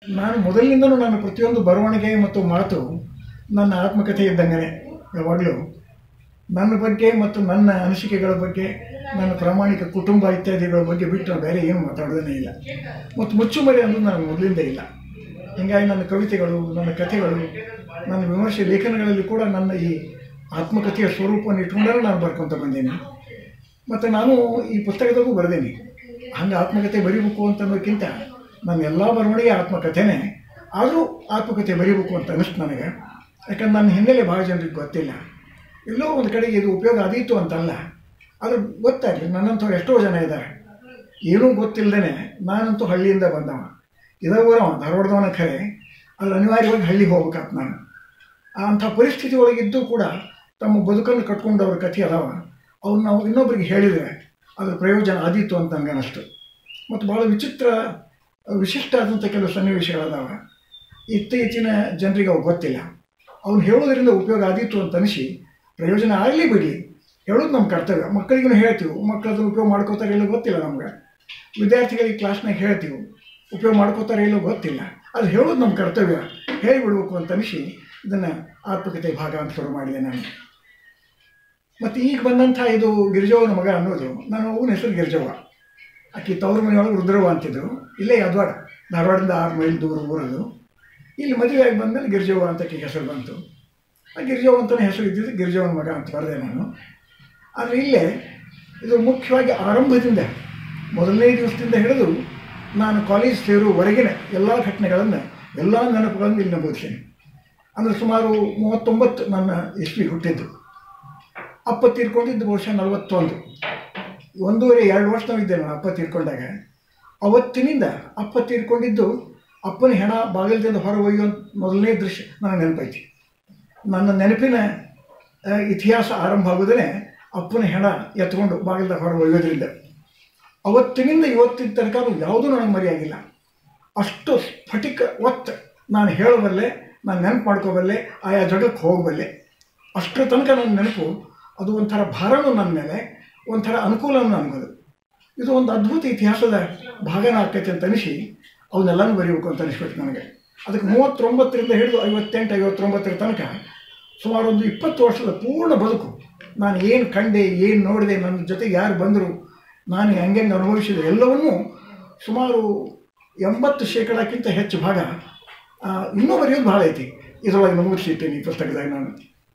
ನಾನು ಮೊದಲಿನಿಂದಲೂ ನನ್ನ ಪ್ರತಿಯೊಂದು ಬರವಣಿಗೆ ಮತ್ತು ಮಾತು ನನ್ನ ಆತ್ಮಕಥೆ ಇದ್ದಂಗೆ ಯಾವಾಗಲೂ ನನ್ನ ಬಗ್ಗೆ ಮತ್ತು ನನ್ನ ಅನಿಸಿಕೆಗಳ ಬಗ್ಗೆ ನನ್ನ ಪ್ರಾಮಾಣಿಕ ಕುಟುಂಬ ಇತ್ಯಾದಿಗಳ ಬಗ್ಗೆ ಬಿಟ್ಟು ನಾನು ಬೇರೆ ಏನು ಮಾತಾಡೋದೇ ಇಲ್ಲ ಮತ್ತು ಮುಚ್ಚುಮರೆ ಅನ್ನೋದು ನಾನು ಮೊದಲಿಂದ ಇಲ್ಲ ಹೀಗಾಗಿ ನನ್ನ ಕವಿತೆಗಳು ನನ್ನ ಕಥೆಗಳು ನನ್ನ ವಿಮರ್ಶೆ ಲೇಖನಗಳಲ್ಲಿ ಕೂಡ ನನ್ನ ಈ ಆತ್ಮಕಥೆಯ ಸ್ವರೂಪವನ್ನು ಇಟ್ಕೊಂಡಾಗ ನಾನು ಬರ್ಕೊತ ಬಂದೇನೆ ಮತ್ತು ನಾನು ಈ ಪುಸ್ತಕದಾಗೂ ಬರೆದೇನೆ ಹಂಗೆ ಆತ್ಮಕಥೆ ಬರೀಬೇಕು ಅಂತ ಅನ್ನೋಕ್ಕಿಂತ ನನ್ನ ಎಲ್ಲ ಬರವಣಿಗೆ ಆತ್ಮಕಥೆನೇ ಆದರೂ ಆತ್ಮಕಥೆ ಬರೀಬೇಕು ಅಂತ ಅನಿಸ್ತು ನನಗೆ ಯಾಕಂದ್ರೆ ನನ್ನ ಹಿನ್ನೆಲೆ ಭಾಳ ಜನರಿಗೆ ಗೊತ್ತಿಲ್ಲ ಎಲ್ಲೋ ಒಂದು ಕಡೆಗೆ ಇದು ಉಪಯೋಗ ಆದೀತು ಅಂತಲ್ಲ ಆದ್ರೆ ಗೊತ್ತಾಗಲಿ ನನ್ನಂಥವ್ರು ಎಷ್ಟೋ ಜನ ಇದ್ದಾರೆ ಏನೂ ಗೊತ್ತಿಲ್ಲದೇ ನಾನಂತೂ ಹಳ್ಳಿಯಿಂದ ಬಂದವ ಇದೇ ಊರವ ಧಾರವಾಡದವನ ಖರೆ ಅಲ್ಲಿ ಅನಿವಾರ್ಯವಾಗಿ ಹಳ್ಳಿಗೆ ಹೋಗ್ಬೇಕಾತ್ ನಾನು ಅಂಥ ಪರಿಸ್ಥಿತಿ ಒಳಗಿದ್ದು ಕೂಡ ತಮ್ಮ ಬದುಕನ್ನು ಕಟ್ಕೊಂಡವ್ರ ಕಥೆ ಅದಾವ ಅವ್ರು ನಾವು ಇನ್ನೊಬ್ಬರಿಗೆ ಹೇಳಿದರೆ ಅದ್ರ ಪ್ರಯೋಜನ ಆದೀತು ಅಂತ ನನಗೆ ಅನ್ನಿಸ್ತು ಮತ್ತು ಭಾಳ ವಿಚಿತ್ರ ವಿಶಿಷ್ಟ ಆದಂಥ ಕೆಲವು ಸನ್ನಿವೇಶಗಳದಾವ ಇತ್ತೀಚಿನ ಜನರಿಗೆ ಅವು ಗೊತ್ತಿಲ್ಲ ಅವ್ನು ಹೇಳೋದ್ರಿಂದ ಉಪಯೋಗ ಆದೀತು ಅಂತ ಅನಿಸಿ ಪ್ರಯೋಜನ ಆಗಲಿ ಬಿಡಿ ಹೇಳೋದು ನಮ್ಮ ಕರ್ತವ್ಯ ಮಕ್ಕಳಿಗೂ ಹೇಳ್ತೀವಿ ಮಕ್ಕಳು ಅದನ್ನು ಉಪಯೋಗ ಮಾಡ್ಕೋತಾರೆ ಇಲ್ಲೋ ಗೊತ್ತಿಲ್ಲ ನಮ್ಗೆ ವಿದ್ಯಾರ್ಥಿಗಳಿಗೆ ಕ್ಲಾಸ್ನಾಗ ಹೇಳ್ತೀವಿ ಉಪಯೋಗ ಮಾಡ್ಕೋತಾರೆ ಇಲ್ಲೋ ಗೊತ್ತಿಲ್ಲ ಅದು ಹೇಳೋದು ನಮ್ಮ ಕರ್ತವ್ಯ ಹೇಳಿಬಿಡ್ಬೇಕು ಅಂತ ಅನಿಸಿ ಇದನ್ನು ಆತ್ಮಕತೆ ಭಾಗ ಅಂತ ಶುರು ಮಾಡಿದೆ ನಾನು ಮತ್ತು ಈಗ ಬಂದಂಥ ಇದು ಗಿರಿಜವ್ವನ ಮಗ ಅನ್ನೋದು ನನ್ನ ಅವನ ಹೆಸರು ಗಿರಿಜವ್ವ ಆಕೆ ತವ್ರ ಮನೆಯೊಳಗೆ ರುದ್ರವ್ವ ಅಂತಿದ್ರು ಇಲ್ಲೇ ಯಾದವಾಡ ಧಾರವಾಡದಿಂದ ಆರು ಮೈಲ್ ದೂರ ಊರದು ಇಲ್ಲಿ ಮದುವೆ ಆಗಿ ಬಂದಮೇಲೆ ಗಿರಿಜವ್ವ ಅಂತ ಆಕೆಗೆ ಹೆಸರು ಬಂತು ಆ ಗಿರಿಜವ್ವ ಅಂತಲೇ ಹೆಸರು ಇದ್ದಿದ್ದು ಗಿರಿಜವ್ವನ ಮಗ ಅಂತ ಬರೆದೆ ನಾನು ಆದರೆ ಇಲ್ಲೇ ಇದು ಮುಖ್ಯವಾಗಿ ಆರಂಭದಿಂದ ಮೊದಲನೇ ದಿವಸದಿಂದ ಹಿಡಿದು ನಾನು ಕಾಲೇಜ್ ಸೇರುವವರೆಗಿನ ಎಲ್ಲ ಘಟನೆಗಳನ್ನು ಎಲ್ಲ ನೆನಪುಗಳನ್ನು ಇಲ್ಲಿ ನಮೂದಿಸ್ತೇನೆ ಅಂದರೆ ಸುಮಾರು ಮೂವತ್ತೊಂಬತ್ತು ನನ್ನ ಇಸ್ವಿ ಹುಟ್ಟಿದ್ದು ಅಪ್ಪ ತೀರ್ಕೊಂಡಿದ್ದು ಬಹುಶಃ ನಲವತ್ತೊಂದು ಒಂದೂವರೆ ಎರಡು ವರ್ಷ ನಾವಿದ್ದೆ ನಾನು ಅಪ್ಪ ತೀರ್ಕೊಂಡಾಗ ಅವತ್ತಿನಿಂದ ಅಪ್ಪ ತೀರ್ಕೊಂಡಿದ್ದು ಅಪ್ಪನ ಹೆಣ ಬಾಗಿಲದಿಂದ ಹೊರ ಒಯ್ಯುವಂಥ ಮೊದಲನೇ ದೃಶ್ಯ ನನಗೆ ನೆನಪೈತಿ ನನ್ನ ನೆನಪಿನ ಆ, ಇತಿಹಾಸ ಆರಂಭ ಆಗೋದೇ ಅಪ್ಪನ ಹೆಣ ಎತ್ಕೊಂಡು ಬಾಗಿಲದ ಹೊರ ಒಯ್ಯೋದ್ರಿಂದ ಅವತ್ತಿನಿಂದ ಇವತ್ತಿನ ತನಕ ಯಾವುದೂ ನನಗೆ ಮರೆಯಾಗಿಲ್ಲ ಅಷ್ಟು ಸ್ಫಟಿಕ ಒತ್ತು ನಾನು ಹೇಳಬಲ್ಲೆ ನಾನು ನೆನಪು ಮಾಡ್ಕೋಬಲ್ಲೆ ಆಯಾ ಜಾಗಕ್ಕೆ ಹೋಗಬಲ್ಲೆ ಅಷ್ಟರ ತನಕ ನನ್ನ ನೆನಪು ಅದು ಒಂಥರ ಭಾರನೂ ನನ್ನ ಮೇಲೆ ಒಂಥರ ಅನುಕೂಲನೂ ನನಗದು ಇದು ಒಂದು ಅದ್ಭುತ ಇತಿಹಾಸದ ಭಾಗನ ಆಕೈತೆ ಅಂತ ಅನಿಸಿ ಅವನ್ನೆಲ್ಲನೂ ಬರೀಬೇಕು ಅಂತ ಅನಿಸ್ಬಿಟ್ಟು ನನಗೆ ಅದಕ್ಕೆ ಮೂವತ್ತೊಂಬತ್ತರಿಂದ ಹಿಡಿದು ಐವತ್ತೆಂಟು ಐವತ್ತೊಂಬತ್ತರ ತನಕ ಸುಮಾರು ಒಂದು ಇಪ್ಪತ್ತು ವರ್ಷದ ಪೂರ್ಣ ಬದುಕು ನಾನು ಏನು ಕಂಡೆ ಏನು ನೋಡಿದೆ ನನ್ನ ಜೊತೆಗೆ ಯಾರು ಬಂದರು ನಾನು ಹೆಂಗೆ ಅನುಭವಿಸಿದೆ ಎಲ್ಲವನ್ನೂ ಸುಮಾರು ಎಂಬತ್ತು ಶೇಕಡಕ್ಕಿಂತ ಹೆಚ್ಚು ಭಾಗ ಆ, ಇನ್ನೂ ಬರೆಯೋದು ಭಾಳ ಐತಿ ಇದರೊಳಗೆ ನಮೂದಿಸಿಟ್ಟೇನೆ ಈ ಪುಸ್ತಕದಾಗ ನಾನು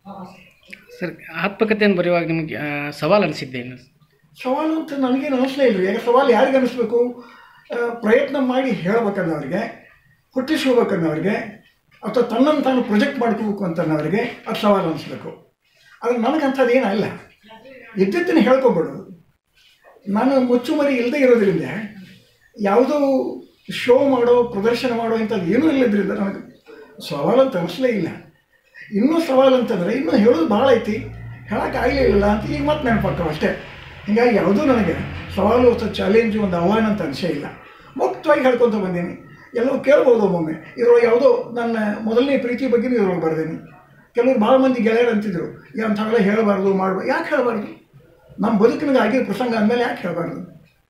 ಸರ್ ಆತ್ಮಕಥೆಯನ್ನು ಬರೆಯುವಾಗ ನಿಮಗೆ ಆ, ಸವಾಲು ಅನಿಸಿದ್ದೇನು ಸವಾಲು ಅಂತ ನನಗೇನು ಅನಿಸ್ಲೇ ಇಲ್ಲ ಯಾಕೆ ಸವಾಲು ಯಾರಿಗೆ ಅನಿಸ್ಬೇಕು ಆ, ಪ್ರಯತ್ನ ಮಾಡಿ ಹೇಳ್ಬೇಕನ್ನೋರಿಗೆ ಹುಟ್ಟಿಸ್ಕೋಬೇಕನ್ನೋರಿಗೆ ಅಥವಾ ತನ್ನನ್ನು ತಾನು ಪ್ರೊಜೆಕ್ಟ್ ಮಾಡ್ಕೋಬೇಕು ಅಂತನ್ನೋರಿಗೆ ಅದು ಸವಾಲು ಅನಿಸ್ಬೇಕು ಆದರೆ ನನಗಂಥದ್ದು ಏನಲ್ಲ ಇದ್ದಿದ್ದನ್ನು ಹೇಳ್ಕೊಬಿಡೋದು ನಾನು ಮುಚ್ಚುಮರಿ ಇಲ್ಲದೆ ಇರೋದ್ರಿಂದ ಯಾವುದೋ ಶೋ ಮಾಡೋ ಪ್ರದರ್ಶನ ಮಾಡೋ ಇಂಥದ್ದು ಏನೂ ಇಲ್ಲದ್ರಿಂದ ನನಗೆ ಸವಾಲು ಅಂತ ಅನಿಸ್ಲೇ ಇಲ್ಲ ಇನ್ನೂ ಸವಾಲು ಅಂತಂದರೆ ಇನ್ನೂ ಹೇಳೋದು ಭಾಳ ಐತಿ ಹೇಳೋಕ್ಕಾಗಲಿಲ್ಲ ಅಂತ ಈಗ ಮತ್ತೆ ನೆನಪಾಗ್ತಾವೆ ಅಷ್ಟೇ ಹೀಗಾಗಿ ಯಾವುದೂ ನನಗೆ ಸವಾಲು ಅಥವಾ ಚಾಲೆಂಜು ಒಂದು ಆಹ್ವಾನ ಅಂತ ಅನಿಸೇ ಇಲ್ಲ ಮುಕ್ತವಾಗಿ ಹೇಳ್ಕೊತ ಬಂದೀನಿ ಎಲ್ಲವೂ ಕೇಳ್ಬೋದು ಒಮ್ಮೊಮ್ಮೆ ಇದರೊಳಗೆ ಯಾವುದೋ ನನ್ನ ಮೊದಲನೇ ಪ್ರೀತಿ ಬಗ್ಗೆನೂ ಇದ್ರೊಳಗೆ ಬರ್ದೇನೆ ಕೆಲವರು ಭಾಳ ಮಂದಿ ಗೆಳೆಯರು ಅಂತಿದ್ರು ಈ ಅಂಥವೆಲ್ಲ ಹೇಳಬಾರ್ದು ಮಾಡಬಾರ್ದು ಯಾಕೆ ಹೇಳಬಾರ್ದು ನಮ್ಮ ಬದುಕಿನಾಗ ಆಗಿರೋ ಪ್ರಸಂಗ ಅಂದಮೇಲೆ ಯಾಕೆ ಹೇಳಬಾರ್ದು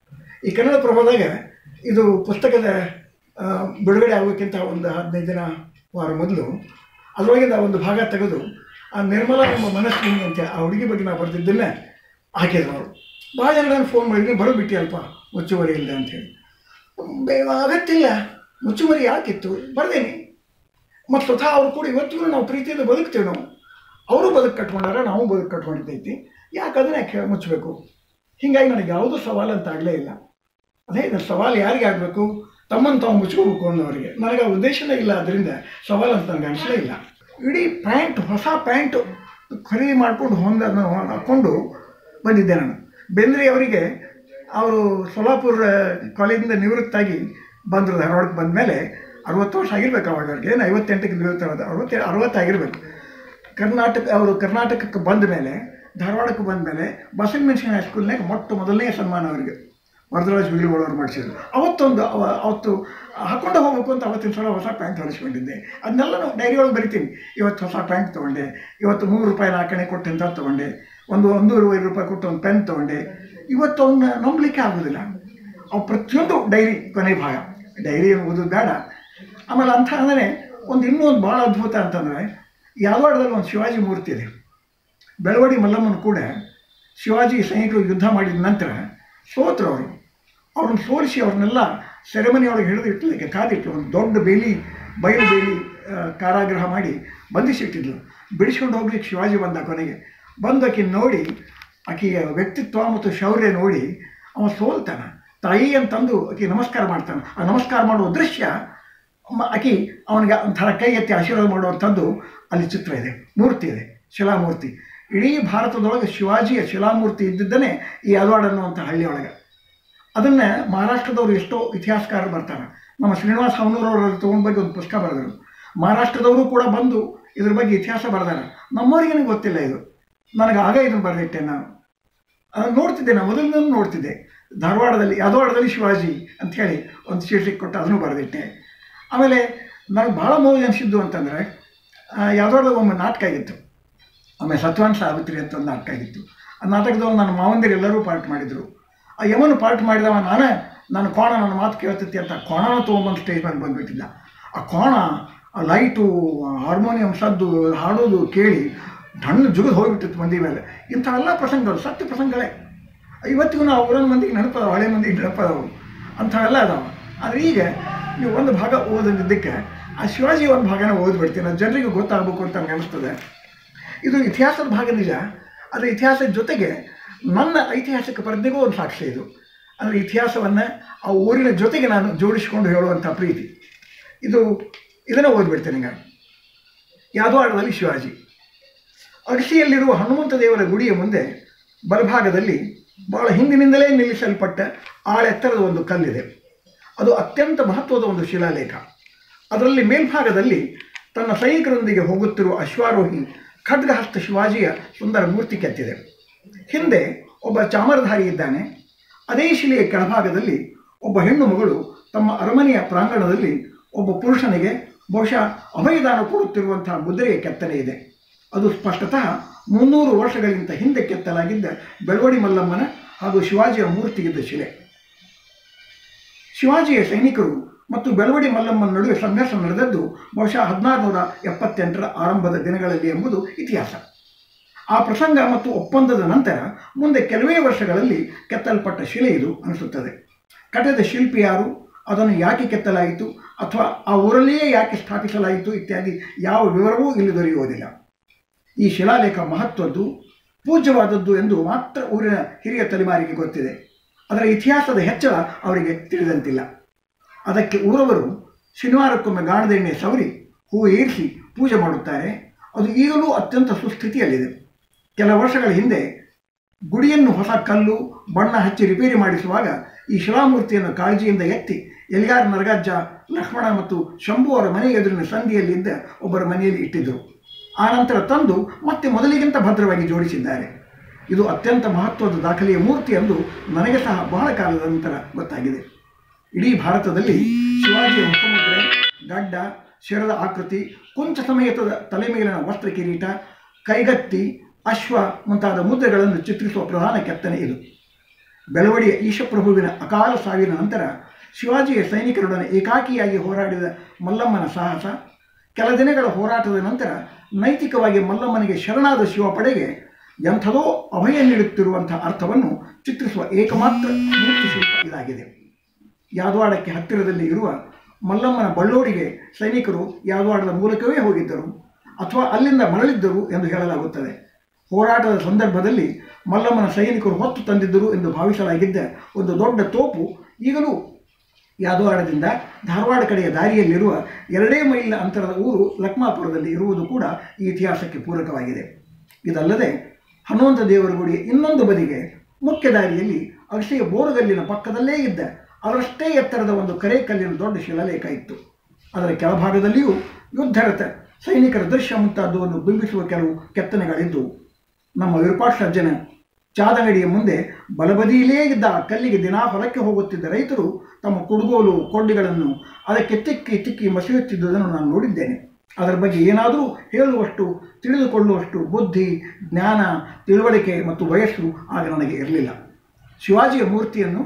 ಈ ಕನ್ನಡ ಪ್ರಭಾದಾಗ ಇದು ಪುಸ್ತಕದ ಆ, ಬಿಡುಗಡೆ ಆಗೋಕ್ಕಿಂತ ಒಂದು ಹದಿನೈದು ದಿನ ವಾರ ಮೊದಲು ಅದರೊಳಗಿಂದ ಒಂದು ಭಾಗ ತೆಗೆದು ಆ ನಿರ್ಮಲಾ ಎಂಬ ಮನಸ್ವಿನಿ ಅಂತ ಆ ಹುಡುಗಿ ಬಗ್ಗೆ ನಾವು ಬರೆದಿದ್ದನ್ನೇ ಹಾಕಿದ್ರು ಅವರು ಭಾಳ ಜನ ನಾನು ಫೋನ್ ಮಾಡಿದ್ವಿ ಬರೋ ಬಿಟ್ಟಿ ಅಲ್ಪ ಮುಚ್ಚುವರಿ ಇಲ್ಲ ಅಂತೇಳಿ ಬೇ- ಅಗತ್ಯಿಲ್ಲ ಮುಚ್ಚುವರಿ ಯಾಕಿತ್ತು ಬರ್ದೇನಿ ಮತ್ತು ಸ್ವತಃ ಅವ್ರು ಕೂಡ ಇವತ್ತಿಗೂ ನಾವು ಪ್ರೀತಿಯಿಂದ ಬದುಕ್ತೇವೆ ನಾವು ಅವರು ಬದುಕು ಕಟ್ಕೊಂಡಾರ ನಾವು ಬದುಕು ಕಟ್ಕೊಂಡಿದ್ದೈತಿ ಯಾಕೆ ಅದನ್ನ ಯಾಕೆ ಮುಚ್ಚಬೇಕು ಹೀಗಾಗಿ ನನಗೆ ಯಾವುದೂ ಸವಾಲು ಅಂತ ಆಗಲೇ ಇಲ್ಲ ಅದೇ ಇದು ಸವಾಲು ಯಾರಿಗೆ ಆಗಬೇಕು ತಮ್ಮನ್ನು ತಾವು ಮುಚ್ಕೋಬೇಕು ಅನ್ನೋರಿಗೆ ನನಗೆ ಆ ಉದ್ದೇಶನೇ ಇಲ್ಲ ಅದರಿಂದ ಸವಾಲು ಅಂತ ನನಗೆ ಅನಿಸಲೇ ಇಲ್ಲ ಇಡೀ ಪ್ಯಾಂಟ್ ಹೊಸ ಪ್ಯಾಂಟು ಖರೀದಿ ಮಾಡ್ಕೊಂಡು ಹೊಂದ ಹಾಕ್ಕೊಂಡು ಬಂದಿದ್ದೆ ನಾನು ಬೆಂದ್ರಿ ಅವರಿಗೆ ಅವರು ಸೋಲಾಪುರ ಕಾಲೇಜಿಂದ ನಿವೃತ್ತಾಗಿ ಬಂದರು ಧಾರವಾಡಕ್ಕೆ ಬಂದ ಮೇಲೆ ಅರವತ್ತು ವರ್ಷ ಆಗಿರ್ಬೇಕು ಅವಾಗ ಅವ್ರಿಗೆ ಏನು ಐವತ್ತೆಂಟಕ್ಕೆ ನಿವೃತ್ತ ಅರವತ್ತು ಅರವತ್ತಾಗಿರ್ಬೇಕು ಕರ್ನಾಟಕ ಅವರು ಕರ್ನಾಟಕಕ್ಕೆ ಬಂದ ಮೇಲೆ ಧಾರವಾಡಕ್ಕೆ ಬಂದ ಮೇಲೆ ಬಸವ ಮೆನ್ಷನ್ ಹೈಸ್ಕೂಲ್ನಾಗ ಮೊಟ್ಟ ಮೊದಲನೇ ಸನ್ಮಾನ ಅವರಿಗೆ ವರದರಾಜ್ ಬೀಳುವಳವ್ರು ಮಾಡಿಸಿದ್ರು ಅವತ್ತೊಂದು ಅವ ಅವತ್ತು ಹಾಕೊಂಡು ಹೋಗ್ಬೇಕು ಅಂತ ಅವತ್ತಿನ ಸಲ ಹೊಸ ಪ್ಯಾಂಟ್ ಹೊಲಿಸ್ಕೊಂಡಿದ್ದೆ ಅದನ್ನೆಲ್ಲ ನಾವು ಡೈರಿ ಒಳಗೆ ಬರಿತೀನಿ ಇವತ್ತು ಹೊಸ ಪ್ಯಾಂಟ್ ತೊಗೊಂಡೆ ಇವತ್ತು ನೂರು ರೂಪಾಯಿ ನಾಲ್ಕಣೆ ಕೊಟ್ಟು ಅಂತ ತೊಗೊಂಡೆ ಒಂದು ಒಂದೂವರೆ ರೂಪಾಯಿ ಕೊಟ್ಟು ಒಂದು ಪೆನ್ ತೊಗೊಂಡೆ ಇವತ್ತು ಅವನ್ನ ನಂಬಲಿಕ್ಕೆ ಆಗೋದಿಲ್ಲ ಅವು ಪ್ರತಿಯೊಂದು ಡೈರಿ ಕೊನೆ ಭಾಗ ಡೈರಿ ಓದೋದು ಬೇಡ ಆಮೇಲೆ ಅಂಥ ಅಂದರೆ ಒಂದು ಇನ್ನೂ ಒಂದು ಭಾಳ ಅದ್ಭುತ ಅಂತಂದರೆ ಯಾದವಾಡದಲ್ಲಿ ಒಂದು ಶಿವಾಜಿ ಮೂರ್ತಿ ಇದೆ ಬೆಳವಡಿ ಮಲ್ಲಮ್ಮನ ಕೂಡ ಶಿವಾಜಿ ಸೈನಿಕರು ಯುದ್ಧ ಮಾಡಿದ ನಂತರ ಸೋತರು ಅವರು ಅವ್ರನ್ನ ಸೋಲಿಸಿ ಅವ್ರನ್ನೆಲ್ಲ ಸೆರೆಮನಿಯೊಳಗೆ ಹಿಡಿದು ಇಟ್ಟಲಿಕ್ಕೆ ಕಾದಿಟ್ಟು ಒಂದು ದೊಡ್ಡ ಬೇಲಿ ಬಯಲು ಬೇಲಿ ಆ, ಕಾರಾಗೃಹ ಮಾಡಿ ಬಂಧಿಸಿಟ್ಟಿದ್ಲು ಬಿಡಿಸ್ಕೊಂಡು ಹೋಗ್ಲಿಕ್ಕೆ ಶಿವಾಜಿ ಬಂದ ಕೊನೆಗೆ ಬಂದು ಆಕೆ ನೋಡಿ ಆಕೆಯ ವ್ಯಕ್ತಿತ್ವ ಮತ್ತು ಶೌರ್ಯ ನೋಡಿ ಅವ ಸೋಲ್ತಾನ ತಾಯಿ ಅಂತಂದು ಆಕೆ ನಮಸ್ಕಾರ ಮಾಡ್ತಾನೆ ಆ ನಮಸ್ಕಾರ ಮಾಡುವ ದೃಶ್ಯ ಮ- ಆಕಿ ಅವನಿಗೆ ಒಂಥರ ಕೈ ಎತ್ತಿ ಆಶೀರ್ವಾದ ಮಾಡುವಂಥದ್ದು ಅಲ್ಲಿ ಚಿತ್ರ ಇದೆ ಮೂರ್ತಿ ಇದೆ ಶಿಲಾಮೂರ್ತಿ ಇಡೀ ಭಾರತದೊಳಗೆ ಶಿವಾಜಿಯ ಶಿಲಾಮೂರ್ತಿ ಇದ್ದಿದ್ದನೇ ಈ ಯಾದವಾಡ ಅನ್ನುವಂಥ ಹಳ್ಳಿಯೊಳಗೆ ಅದನ್ನು ಮಹಾರಾಷ್ಟ್ರದವರು ಎಷ್ಟೋ ಇತಿಹಾಸಕಾರರು ಬರ್ತಾರೆ ನಮ್ಮ ಶ್ರೀನಿವಾಸ ಹವನೂರವರು ತೊಗೊಂಡು ಬಗ್ಗೆ ಒಂದು ಪುಸ್ತಕ ಬರೆದರು ಮಹಾರಾಷ್ಟ್ರದವರು ಕೂಡ ಬಂದು ಇದ್ರ ಬಗ್ಗೆ ಇತಿಹಾಸ ಬರೆದಾರೆ ನಮ್ಮವರಿಗೆ ನನಗೆ ಗೊತ್ತಿಲ್ಲ ಇದು ನನಗೆ ಆಗ ಇದನ್ನು ಬರೆದಿಟ್ಟೆ ನಾನು ಅದನ್ನು ನೋಡ್ತಿದ್ದೆ ನಾನು ಮೊದಲಿಂದಲೂ ನೋಡ್ತಿದ್ದೆ ಧಾರವಾಡದಲ್ಲಿ ಯಾದವಾಡದಲ್ಲಿ ಶಿವಾಜಿ ಅಂತ ಹೇಳಿ ಒಂದು ಶೀರ್ಷಿಕೆ ಕೊಟ್ಟು ಅದನ್ನು ಬರೆದಿಟ್ಟೆ ಆಮೇಲೆ ನನಗೆ ಭಾಳ ಮೋಜು ಅನಿಸಿದ್ದು ಅಂತಂದರೆ ಯಾವ್ದಾದ್ರು ಒಮ್ಮೆ ನಾಟಕ ಆಗಿತ್ತು ಆಮೇಲೆ ಸತ್ವಾನ್ ಸಾವಿತ್ರಿ ಅಂತ ಒಂದು ನಾಟಕ ಆಗಿತ್ತು ಆ ನಾಟಕದವ್ರು ನನ್ನ ಮಾವಂದಿರು ಎಲ್ಲರೂ ಪಾರ್ಟ್ ಮಾಡಿದರು ಆ ಯಮನು ಪಾರ್ಟ್ ಮಾಡಿದವ ನಾನೇ ನನ್ನ ಕೋಣ ನನ್ನ ಮಾತು ಕೇಳ್ತೈತಿ ಅಂತ ಕೋಣನ ತೊಗೊಂಬಂದು ಸ್ಟೇಜ್ ಮೇಲೆ ಬಂದುಬಿಟ್ಟಿದ್ದ ಆ ಕೋಣ ಆ ಲೈಟು ಹಾರ್ಮೋನಿಯಂ ಸದ್ದು ಹಾಡೋದು ಕೇಳಿ ಧಣ್ಣು ಜುಗಿದು ಹೋಗಿಬಿಟ್ಟಿತ್ತು ಮಂದಿ ಮೇಲೆ ಇಂಥವೆಲ್ಲ ಪ್ರಸಂಗಗಳು ಸತ್ಯ ಪ್ರಸಂಗಗಳೇ ಇವತ್ತಿಗೂ ನಾವು ಊರಿನ ಮಂದಿಗೆ ನೆನಪದ ಹಳೆ ಮಂದಿಗೆ ನೆನಪದವು ಅಂಥವೆಲ್ಲ ಅದಾವ ಆದರೆ ಈಗ ನೀವು ಒಂದು ಭಾಗ ಓದಿದ್ದಕ್ಕೆ ಆ ಶಿವಾಜಿ ಒಂದು ಭಾಗನ ಓದ್ಬಿಡ್ತೀನಿ ಅದು ಜನರಿಗೆ ಗೊತ್ತಾಗಬೇಕು ಅಂತ ನನಗೆ ಅನಿಸ್ತದೆ ಇದು ಇತಿಹಾಸದ ಭಾಗ ನಿಜ ಆದರೆ ಇತಿಹಾಸದ ಜೊತೆಗೆ ನನ್ನ ಐತಿಹಾಸಿಕ ಪ್ರಜ್ಞೆಗೂ ಒಂದು ಸಾಕ್ಷ್ಯ ಇದು ಅಂದರೆ ಇತಿಹಾಸವನ್ನು ಆ ಊರಿನ ಜೊತೆಗೆ ನಾನು ಜೋಡಿಸಿಕೊಂಡು ಹೇಳುವಂಥ ಪ್ರೀತಿ ಇದು ಇದನ್ನು ಓದ್ಬಿಡ್ತೇನೆ ಈಗ ಯಾದವಾಡದಲ್ಲಿ ಶಿವಾಜಿ ಅಗಸಿಯಲ್ಲಿರುವ ಹನುಮಂತ ದೇವರ ಗುಡಿಯ ಮುಂದೆ ಬಲಭಾಗದಲ್ಲಿ ಬಹಳ ಹಿಂದಿನಿಂದಲೇ ನಿಲ್ಲಿಸಲ್ಪಟ್ಟ ಆಳೆತ್ತರದ ಒಂದು ಕಲ್ಲಿದೆ ಅದು ಅತ್ಯಂತ ಮಹತ್ವದ ಒಂದು ಶಿಲಾಲೇಖ ಅದರಲ್ಲಿ ಮೇಲ್ಭಾಗದಲ್ಲಿ ತನ್ನ ಸೈನಿಕರೊಂದಿಗೆ ಹೋಗುತ್ತಿರುವ ಅಶ್ವಾರೋಹಿ ಖಡ್ಗಹಸ್ತ ಶಿವಾಜಿಯ ಸುಂದರ ಮೂರ್ತಿ ಕೆತ್ತಿದೆ ಹಿಂದೆ ಒಬ್ಬ ಚಾಮರಧಾರಿ ಇದ್ದಾನೆ ಅದೇ ಶಿಲೆಯ ಕೆಳಭಾಗದಲ್ಲಿ ಒಬ್ಬ ಹೆಣ್ಣು ಮಗಳು ತಮ್ಮ ಅರಮನೆಯ ಪ್ರಾಂಗಣದಲ್ಲಿ ಒಬ್ಬ ಪುರುಷನಿಗೆ ಬಹುಶಃ ಅಭಯದಾನ ಕೊಡುತ್ತಿರುವಂತಹ ಮುದ್ರೆಯ ಕೆತ್ತನೆ ಇದೆ ಅದು ಸ್ಪಷ್ಟತಃ ಮುನ್ನೂರು ವರ್ಷಗಳಿಗಿಂತ ಹಿಂದೆ ಕೆತ್ತಲಾಗಿದ್ದ ಬೆಳವಡಿ ಮಲ್ಲಮ್ಮನ ಹಾಗೂ ಶಿವಾಜಿಯ ಮೂರ್ತಿಗಿದ್ದ ಶಿಲೆ ಶಿವಾಜಿಯ ಸೈನಿಕರು ಮತ್ತು ಬೆಳವಡಿ ಮಲ್ಲಮ್ಮನ ನಡುವೆ ಸಂಘರ್ಷ ನಡೆದದ್ದು ಬಹುಶಃ ಹದಿನಾರುನೂರ ಎಪ್ಪತ್ತೆಂಟರ ಆರಂಭದ ದಿನಗಳಲ್ಲಿ ಎಂಬುದು ಇತಿಹಾಸ ಆ ಪ್ರಸಂಗ ಮತ್ತು ಒಪ್ಪಂದದ ನಂತರ ಮುಂದೆ ಕೆಲವೇ ವರ್ಷಗಳಲ್ಲಿ ಕೆತ್ತಲ್ಪಟ್ಟ ಶಿಲೆ ಇದು ಅನಿಸುತ್ತದೆ ಕಟ್ಟದ ಶಿಲ್ಪಿ ಯಾರು ಅದನ್ನು ಯಾಕೆ ಕೆತ್ತಲಾಯಿತು ಅಥವಾ ಆ ಊರಲ್ಲಿಯೇ ಯಾಕೆ ಸ್ಥಾಪಿಸಲಾಯಿತು ಇತ್ಯಾದಿ ಯಾವ ವಿವರವೂ ಇಲ್ಲಿ ದೊರೆಯುವುದಿಲ್ಲ ಈ ಶಿಲಾಲೇಖ ಮಹತ್ವದ್ದು ಪೂಜ್ಯವಾದದ್ದು ಎಂದು ಮಾತ್ರ ಊರಿನ ಹಿರಿಯ ತಲೆಮಾರಿಗೆ ಗೊತ್ತಿದೆ ಅದರ ಇತಿಹಾಸದ ಹೆಚ್ಚಳ ಅವರಿಗೆ ತಿಳಿದಂತಿಲ್ಲ ಅದಕ್ಕೆ ಊರವರು ಶನಿವಾರಕ್ಕೊಮ್ಮೆ ಗಾಣದೆಣ್ಣೆ ಸವರಿ ಹೂ ಏರಿಸಿ ಪೂಜೆ ಮಾಡುತ್ತಾರೆ ಅದು ಈಗಲೂ ಅತ್ಯಂತ ಸುಸ್ಥಿತಿಯಲ್ಲಿದೆ ಕೆಲ ವರ್ಷಗಳ ಹಿಂದೆ ಗುಡಿಯನ್ನು ಹೊಸ ಕಲ್ಲು ಬಣ್ಣ ಹಚ್ಚಿ ರಿಪೇರಿ ಮಾಡಿಸುವಾಗ ಈ ಶಿಲಾಮೂರ್ತಿಯನ್ನು ಕಾಳಜಿಯಿಂದ ಎತ್ತಿ ಎಲಿಗಾರ ನರಗಜ್ಜ ಲಕ್ಷ್ಮಣ ಮತ್ತು ಶಂಭು ಅವರ ಮನೆ ಎದುರಿನ ಸಂಧಿಯಲ್ಲಿದ್ದ ಒಬ್ಬರ ಮನೆಯಲ್ಲಿ ಇಟ್ಟಿದ್ದರು ಆನಂತರ ತಂದು ಮತ್ತೆ ಮೊದಲಿಗಿಂತ ಭದ್ರವಾಗಿ ಜೋಡಿಸಿದ್ದಾರೆ ಇದು ಅತ್ಯಂತ ಮಹತ್ವದ ದಾಖಲೆಯ ಮೂರ್ತಿ ಎಂದು ನನಗೆ ಸಹ ಬಹಳ ಕಾಲದ ನಂತರ ಗೊತ್ತಾಗಿದೆ ಇಡೀ ಭಾರತದಲ್ಲಿ ಶಿವಾಜಿಯ ಮುಖಮುದ್ರೆ ಗಡ್ಡ ಶಿರದ ಆಕೃತಿ ಕುಂಚ ಸಮೇತದ ತಲೆ ಮೇಲಿನ ವಸ್ತ್ರ ಕಿರೀಟ ಕೈಗತ್ತಿ ಅಶ್ವ ಮುಂತಾದ ಮುದ್ರೆಗಳನ್ನು ಚಿತ್ರಿಸುವ ಪ್ರಧಾನ ಕೆತ್ತನೆ ಇದು ಬೆಳವಡಿಯ ಈಶಪ್ರಭುವಿನ ಅಕಾಲ ಸಾವಿನ ನಂತರ ಶಿವಾಜಿಯ ಸೈನಿಕರೊಡನೆ ಏಕಾಕಿಯಾಗಿ ಹೋರಾಡಿದ ಮಲ್ಲಮ್ಮನ ಸಾಹಸ ಕೆಲ ದಿನಗಳ ಹೋರಾಟದ ನಂತರ ನೈತಿಕವಾಗಿ ಮಲ್ಲಮ್ಮನಿಗೆ ಶರಣಾದ ಶಿವ ಪಡೆಗೆ ಎಂಥದೋ ಅಭಯ ನೀಡುತ್ತಿರುವಂಥ ಅರ್ಥವನ್ನು ಚಿತ್ರಿಸುವ ಏಕಮಾತ್ರ ಮೂರ್ತಿ ಶಿಲ್ಪ ಇದಾಗಿದೆ ಯಾದವಾಡಕ್ಕೆ ಹತ್ತಿರದಲ್ಲಿ ಇರುವ ಮಲ್ಲಮ್ಮನ ಬಳ್ಳೋಡಿಗೆ ಸೈನಿಕರು ಯಾದವಾಡದ ಮೂಲಕವೇ ಹೋಗಿದ್ದರು ಅಥವಾ ಅಲ್ಲಿಂದ ಮರಳಿದ್ದರು ಎಂದು ಹೇಳಲಾಗುತ್ತದೆ ಹೋರಾಟದ ಸಂದರ್ಭದಲ್ಲಿ ಮಲ್ಲಮ್ಮನ ಸೈನಿಕರು ಹೊತ್ತು ತಂದಿದ್ದರು ಎಂದು ಭಾವಿಸಲಾಗಿದ್ದ ಒಂದು ದೊಡ್ಡ ತೋಪು ಈಗಲೂ ಯಾದವಾಡದಿಂದ ಧಾರವಾಡ ಕಡೆಯ ದಾರಿಯಲ್ಲಿರುವ ಎರಡೇ ಮೈಲಿನ ಅಂತರದ ಊರು ಲಕ್ಮಾಪುರದಲ್ಲಿ ಇರುವುದು ಕೂಡ ಈ ಇತಿಹಾಸಕ್ಕೆ ಪೂರಕವಾಗಿದೆ ಇದಲ್ಲದೆ ಹನುಮಂತ ದೇವರ ಗುಡಿಯ ಇನ್ನೊಂದು ಬದಿಗೆ ಮುಖ್ಯ ದಾರಿಯಲ್ಲಿ ಅಗಸೆಯ ಬೋರುಗಲ್ಲಿನ ಪಕ್ಕದಲ್ಲೇ ಇದ್ದ ಅವರಷ್ಟೇ ಎತ್ತರದ ಒಂದು ಕರೆ ಕಲ್ಲಿನ ದೊಡ್ಡ ಶಿಲಾಲೇಖ ಇತ್ತು ಅದರ ಕೆಳಭಾಗದಲ್ಲಿಯೂ ಯುದ್ಧರತ ಸೈನಿಕರ ದೃಶ್ಯ ಮುಂತಾದವನ್ನು ಬಿಂಬಿಸುವ ಕೆಲವು ಕೆತ್ತನೆಗಳಿದ್ದು ನಮ್ಮ ವಿರೂಪಾಕ್ಷ ಸಜ್ಜನ ಚಾದಂಗಡಿಯ ಮುಂದೆ ಬಲಬದಿಯಲ್ಲೇ ಇದ್ದ ಆ ಕಲ್ಲಿಗೆ ದಿನಾ ಹೊಲಕ್ಕೆ ಹೋಗುತ್ತಿದ್ದ ರೈತರು ತಮ್ಮ ಕುಡುಗೋಲು ಕೊಂಡಿಗಳನ್ನು ಅದಕ್ಕೆ ತಿಕ್ಕಿ ತಿಕ್ಕಿ ಮಸೆಯುತ್ತಿದ್ದುದನ್ನು ನಾನು ನೋಡಿದ್ದೇನೆ ಅದರ ಬಗ್ಗೆ ಏನಾದರೂ ಹೇಳುವಷ್ಟು ತಿಳಿದುಕೊಳ್ಳುವಷ್ಟು ಬುದ್ಧಿ ಜ್ಞಾನ ತಿಳುವಳಿಕೆ ಮತ್ತು ವಯಸ್ಸು ಆಗ ನನಗೆ ಇರಲಿಲ್ಲ ಶಿವಾಜಿಯ ಮೂರ್ತಿಯನ್ನು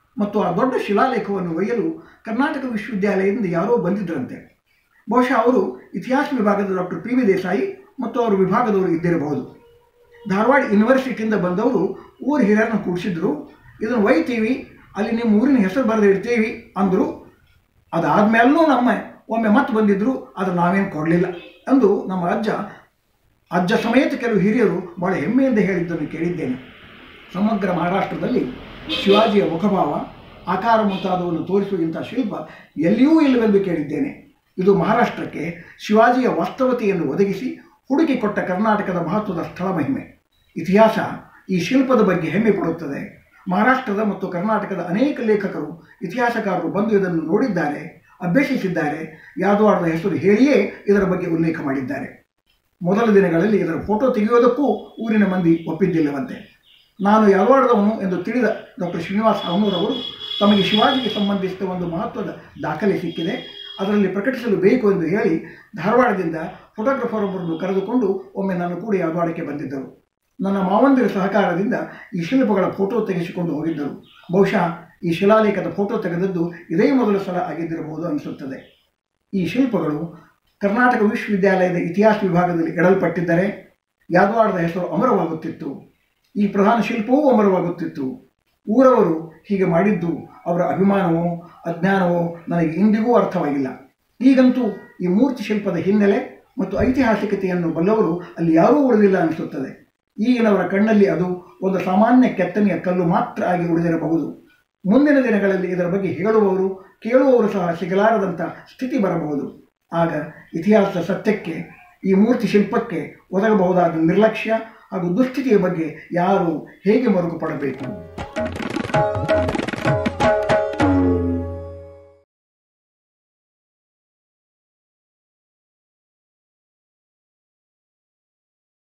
ಮತ್ತು ಆ ದೊಡ್ಡ ಶಿಲಾಲೇಖವನ್ನು ಒಯ್ಯಲು ಕರ್ನಾಟಕ ವಿಶ್ವವಿದ್ಯಾಲಯದಿಂದ ಯಾರೋ ಬಂದಿದ್ದರಂತೆ ಬಹುಶಃ ಅವರು ಇತಿಹಾಸ ವಿಭಾಗದ ಡಾಕ್ಟರ್ ಪಿ ವಿ ದೇಸಾಯಿ ಮತ್ತು ಅವರ ವಿಭಾಗದವರು ಇದ್ದಿರಬಹುದು ಧಾರವಾಡ ಯೂನಿವರ್ಸಿಟಿಯಿಂದ ಬಂದವರು ಊರ ಹಿರಿಯರನ್ನ ಕೂಡಿಸಿದ್ರು ಇದನ್ನು ಒಯ್ತೀವಿ ಅಲ್ಲಿ ನಿಮ್ಮ ಊರಿನ ಹೆಸರು ಬರೆದು ಇಡ್ತೀವಿ ಅಂದರು ಅದಾದ್ಮೇಲೂ ನಮ್ಮ ಒಮ್ಮೆ ಮತ್ತೆ ಬಂದಿದ್ರು ಅದು ನಾವೇನು ಕೊಡಲಿಲ್ಲ ಅಂದು ನಮ್ಮ ಅಜ್ಜ ಅಜ್ಜ ಸಮೇತ ಕೆಲವು ಹಿರಿಯರು ಬಹಳ ಹೆಮ್ಮೆಯಿಂದ ಹೇಳಿದ್ದನ್ನು ಕೇಳಿದ್ದೇನೆ ಸಮಗ್ರ ಮಹಾರಾಷ್ಟ್ರದಲ್ಲಿ ಶಿವಾಜಿಯ ಮುಖಭಾವ ಆಕಾರ ಮುಂತಾದವನ್ನು ತೋರಿಸುವ ಇಂಥ ಶಿಲ್ಪ ಎಲ್ಲಿಯೂ ಇಲ್ಲವೆಂದು ಕೇಳಿದ್ದೇನೆ ಇದು ಮಹಾರಾಷ್ಟ್ರಕ್ಕೆ ಶಿವಾಜಿಯ ವಾಸ್ತವತೆಯನ್ನು ಒದಗಿಸಿ ಹುಡುಕಿ ಕೊಟ್ಟ ಕರ್ನಾಟಕದ ಮಹತ್ವದ ಸ್ಥಳ ಮಹಿಮೆ ಇತಿಹಾಸ ಈ ಶಿಲ್ಪದ ಬಗ್ಗೆ ಹೆಮ್ಮೆ ಪಡುತ್ತದೆ ಮಹಾರಾಷ್ಟ್ರದ ಮತ್ತು ಕರ್ನಾಟಕದ ಅನೇಕ ಲೇಖಕರು ಇತಿಹಾಸಕಾರರು ಬಂದು ಇದನ್ನು ನೋಡಿದ್ದಾರೆ ಅಭ್ಯಸಿಸಿದ್ದಾರೆ ಯಾದವಾಡದ ಹೆಸರು ಹೇಳಿಯೇ ಇದರ ಬಗ್ಗೆ ಉಲ್ಲೇಖ ಮಾಡಿದ್ದಾರೆ ಮೊದಲ ದಿನಗಳಲ್ಲಿ ಇದರ ಫೋಟೋ ತೆಗೆಯೋದಕ್ಕೂ ಊರಿನ ಮಂದಿ ಒಪ್ಪಿದ್ದಿಲ್ಲವಂತೆ ನಾನು ಯಾದವಾಡದವನು ಎಂದು ತಿಳಿದ ಡಾಕ್ಟರ್ ಶ್ರೀನಿವಾಸ್ ಅವನೂರವರು ತಮಗೆ ಶಿವಾಜಿಗೆ ಸಂಬಂಧಿಸಿದ ಒಂದು ಮಹತ್ವದ ದಾಖಲೆ ಸಿಕ್ಕಿದೆ ಅದರಲ್ಲಿ ಪ್ರಕಟಿಸಲು ಬೇಕು ಎಂದು ಹೇಳಿ ಧಾರವಾಡದಿಂದ ಫೋಟೋಗ್ರಫರ್ ಒಬ್ಬರನ್ನು ಕರೆದುಕೊಂಡು ಒಮ್ಮೆ ನಾನು ಕೂಡ ಯಾದವಾಡಕ್ಕೆ ಬಂದಿದ್ದರು ನನ್ನ ಮಾವಂದಿರ ಸಹಕಾರದಿಂದ ಈ ಶಿಲ್ಪಗಳ ಫೋಟೋ ತೆಗೆಸಿಕೊಂಡು ಹೋಗಿದ್ದರು ಬಹುಶಃ ಈ ಶಿಲಾಲೇಖದ ಫೋಟೋ ತೆಗೆದದ್ದು ಇದೇ ಮೊದಲ ಸಲ ಆಗಿದ್ದಿರಬಹುದು ಅನಿಸುತ್ತದೆ ಈ ಶಿಲ್ಪಗಳು ಕರ್ನಾಟಕ ವಿಶ್ವವಿದ್ಯಾಲಯದ ಇತಿಹಾಸ ವಿಭಾಗದಲ್ಲಿ ಇಡಲ್ಪಟ್ಟಿದ್ದರೆ ಯಾದವಾಡದ ಹೆಸರು ಅಮರವಾಗುತ್ತಿತ್ತು ಈ ಪ್ರಧಾನ ಶಿಲ್ಪವೂ ಅಮರವಾಗುತ್ತಿತ್ತು ಊರವರು ಹೀಗೆ ಮಾಡಿದ್ದು ಅವರ ಅಭಿಮಾನವೋ ಅಜ್ಞಾನವೋ ನನಗೆ ಇಂದಿಗೂ ಅರ್ಥವಾಗಿಲ್ಲ ಈಗಂತೂ ಈ ಮೂರ್ತಿ ಶಿಲ್ಪದ ಹಿನ್ನೆಲೆ ಮತ್ತು ಐತಿಹಾಸಿಕತೆಯನ್ನು ಬಲ್ಲವರು ಅಲ್ಲಿ ಯಾರೂ ಉಳಿದಿಲ್ಲ ಅನಿಸುತ್ತದೆ ಈಗಿನವರ ಕಣ್ಣಲ್ಲಿ ಅದು ಒಂದು ಸಾಮಾನ್ಯ ಕೆತ್ತನೆಯ ಕಲ್ಲು ಮಾತ್ರ ಆಗಿ ಉಳಿದಿರಬಹುದು ಮುಂದಿನ ದಿನಗಳಲ್ಲಿ ಇದರ ಬಗ್ಗೆ ಹೇಳುವವರು ಕೇಳುವವರು ಸಹ ಸಿಗಲಾರದಂಥ ಸ್ಥಿತಿ ಬರಬಹುದು ಆಗ ಇತಿಹಾಸದ ಸತ್ಯಕ್ಕೆ ಈ ಮೂರ್ತಿ ಶಿಲ್ಪಕ್ಕೆ ಒದಗಬಹುದಾದ ನಿರ್ಲಕ್ಷ್ಯ ಹಾಗೂ ದುಸ್ಥಿತಿಯ ಬಗ್ಗೆ ಯಾರು ಹೇಗೆ ಮರುಗು ಪಡಬೇಕು